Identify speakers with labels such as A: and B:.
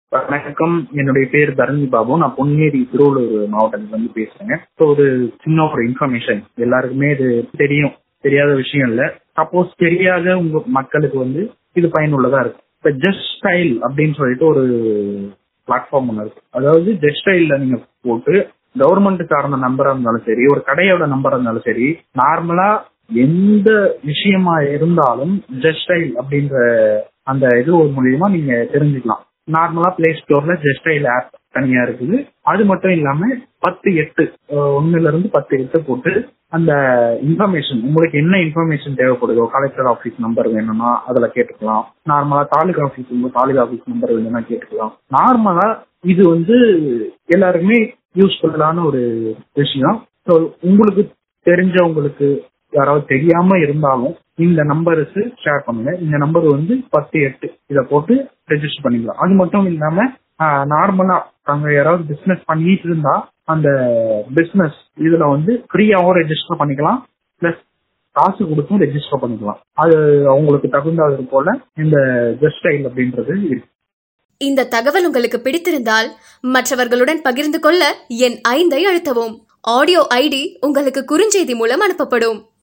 A: வணக்கம் என்னுடைய பேர் தரணி பாபு நான் பொன்னேரி திருவள்ளூர் மாவட்டத்துல இருந்து பேசுறேங்க ஸோ ஒரு சின்ன ஒரு இன்ஃபர்மேஷன் எல்லாருக்குமே இது தெரியும் தெரியாத விஷயம் இல்ல சப்போஸ் தெரியாத உங்க மக்களுக்கு வந்து இது பயனுள்ளதா இருக்கு இப்ப ஜஸ்ட் ஸ்டைல் அப்படின்னு சொல்லிட்டு ஒரு பிளாட்ஃபார்ம் ஒன்று இருக்கு அதாவது ஜஸ்ட் ஸ்டைல்ல நீங்க போட்டு கவர்மெண்ட் சார்ந்த நம்பரா இருந்தாலும் சரி ஒரு கடையோட நம்பரா இருந்தாலும் சரி நார்மலா எந்த விஷயமா இருந்தாலும் ஜஸ்ட் ஸ்டைல் அப்படின்ற அந்த இது ஒரு மூலியமா நீங்க தெரிஞ்சுக்கலாம் நார்மலா பிளே ஸ்டோர்ல ஜஸ்ட் ஸ்டைல் ஆப் தனியா இருக்குது அது மட்டும் இல்லாம பத்து எட்டு அஹ் ஒண்ணுல இருந்து பத்து எட்டு போட்டு அந்த இன்ஃபர்மேஷன் உங்களுக்கு என்ன இன்ஃபர்மேஷன் தேவைப்படுதோ கலெக்டர் ஆஃபீஸ் நம்பர் வேணும்னா அதுல கேட்டுக்கலாம் நார்மலா taluka office taluka office number வேணும்னா கேட்டுக்கலாம் நார்மலா இது வந்து எல்லாருக்குமே யூஸ்ஃபுல்லான ஒரு விஷயம் ஸோ உங்களுக்கு தெரிஞ்சவங்களுக்கு யாராவது தெரியாம இருந்தாலும் இந்த நம்பருக்கு ஷேர் பண்ணுங்க இந்த நம்பர் வந்து பத்து எட்டு இதை போட்டு ரெஜிஸ்டர் பண்ணிக்கலாம் அது மட்டும் இல்லாம நார்மலா அங்க யாராவது பிசினஸ் பண்ணிட்டு இருந்தா அந்த பிசினஸ் இதுல வந்து ஃப்ரீயாவும் ரெஜிஸ்டர் பண்ணிக்கலாம் பிளஸ் காசு கொடுத்தும் ரெஜிஸ்டர் பண்ணிக்கலாம் அது அவங்களுக்கு தகுந்தது போல இந்த ஜஸ்ட் ஸ்டைல் அப்படின்றது இருக்கு
B: இந்த தகவல் உங்களுக்கு பிடித்திருந்தால் மற்றவர்களுடன் பகிர்ந்து கொள்ள என் ஐந்தை அழுத்தவும் ஆடியோ ஐடி உங்களுக்கு குறுஞ்செய்தி மூலம் அனுப்பப்படும்